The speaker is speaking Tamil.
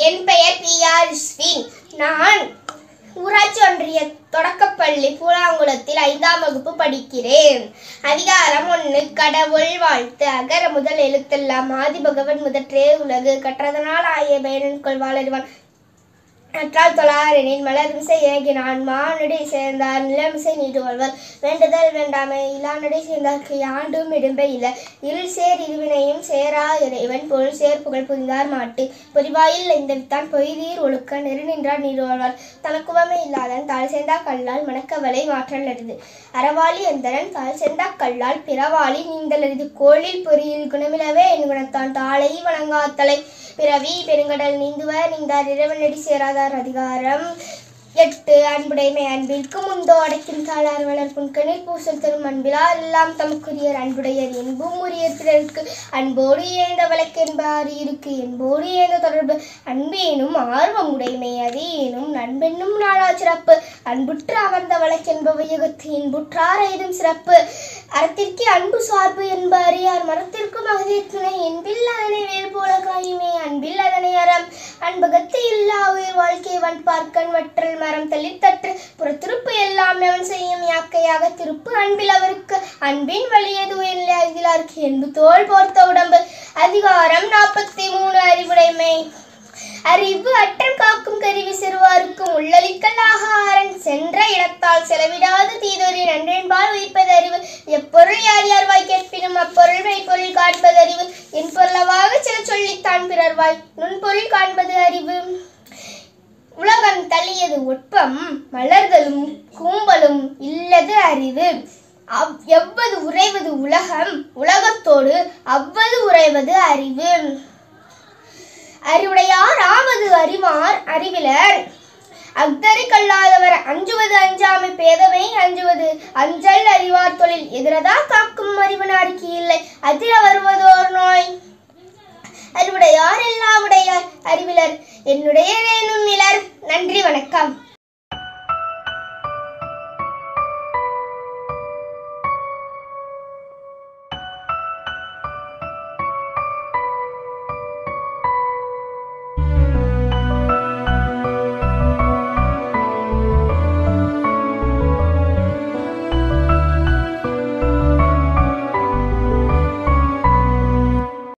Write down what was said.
என் பெயர் பி ஆர் ஸ்வின் நான் ஊராட்சி ஒன்றிய தொடக்கப்பள்ளி பூலாங்குளத்தில் ஐந்தாம் வகுப்பு படிக்கிறேன் அதிகாரம் ஒன்று கடவுள் வாழ்த்து அகர முதல் எழுத்தெல்லாம் ஆதி பகவன் முதற்றே உலகு கற்றதனால் ஆய பயனன் கொள்வாளறிவான் நற்றால் தொழாரெனின் மலர்மிசை ஏகினான் மானுடை சேர்ந்தார் நிலமிசை நீடு வாழ்வர் வேண்டுதல் வேண்டாமை இல்லானடை சேர்ந்தார்க்கு யாண்டும் இடும்பை இல்ல இருள் சேர் இருவினையும் சேரா இறைவன் பொருள் சேர் புகழ் புரிந்தார் மாட்டு பொறிவாயில் இந்த வித்தான் பொய்தீர் ஒழுக்க நெரு நின்றார் நீடு வாழ்வார் தனக்குவமை இல்லாதன் தாழ் சேர்ந்தா கல்லால் மணக்கவலை மாற்றல் அரிது அறவாளி எந்தரன் தாழ் சேர்ந்தா கல்லால் பிறவாளி நீந்தல் அரிது கோளில் பொறியில் குணமிலவே என் குணத்தான் தாளை வணங்காத்தலை பிறவி பெருங்கடல் நீந்துவர் நீந்தார் இறைவனடி சேராதார் அதிகாரம் எட்டு அன்புடைமை அன்பிற்கு முந்தோ அடைக்கும் தாளார் வளர் புன்கணில் பூசல் தரும் அன்பிலார் எல்லாம் தமக்குரியர் அன்புடையர் என்பும் உரியர் பிறருக்கு அன்போடு ஏந்த வழக்கென்பார் இருக்கு என்போடு ஏந்த தொடர்பு அன்பேனும் ஆர்வம் உடைமை அதேனும் நண்பென்னும் நாளா சிறப்பு அன்புற்று அமர்ந்த வழக்கென்பவை யுகத்து இன்புற்றார் ஏதும் சிறப்பு அறத்திற்கு அன்பு சார்பு என்பார் யார் மரத்திற்கும் அகதிர் துணை என்பில் அதனை வேறு போல காயுமே அன்பில் அதனை அறம் அன்பகத்து இல்லா உயிர் வாழ்க்கை வன் பார்க்கன் வற்றல் மரம் தள்ளித்தற்று புறத்திருப்பு எல்லாம் அவன் செய்யும் யாக்கையாக திருப்பு அன்பில் அவருக்கு அன்பின் வழியது உயிரிலாருக்கு என்பு தோல் போர்த்த உடம்பு அதிகாரம் நாற்பத்தி மூணு அறிவுடைமை அறிவு அற்றம் காக்கும் கருவி சிறுவாருக்கும் உள்ளளிக்கல் ஆகாரன் சென்ற இடத்தால் செலவிடாது தீதொரு நன்றென்பால் உயிர்ப்பது அறிவு எப்பொருள் யார் யார் வாய் கேட்பினும் அப்பொருள் மெய்ப்பொருள் காண்பது அறிவு என் பொருளவாக சில சொல்லித்தான் பிறர் வாய் நுண்பொருள் காண்பது அறிவு உலகம் தள்ளியது ஒட்பம் மலர்களும் கூம்பலும் இல்லது அறிவு அவ் எவ்வது உறைவது உலகம் உலகத்தோடு அவ்வது உறைவது அறிவு அறிவுடையார் ஆவது அறிவார் அறிவிலர் அக்தரி கல்லாதவர் அஞ்சுவது அஞ்சாமை பேதவை அஞ்சுவது அஞ்சல் அறிவார் தொழில் எதிரதா காக்கும் அறிவு நாருக்கு இல்லை அதிர வருவதோர் நோய் அறிவுடையார் எல்லாம் உடையார் அறிவிலர் என்னுடைய இலர் நன்றி வணக்கம்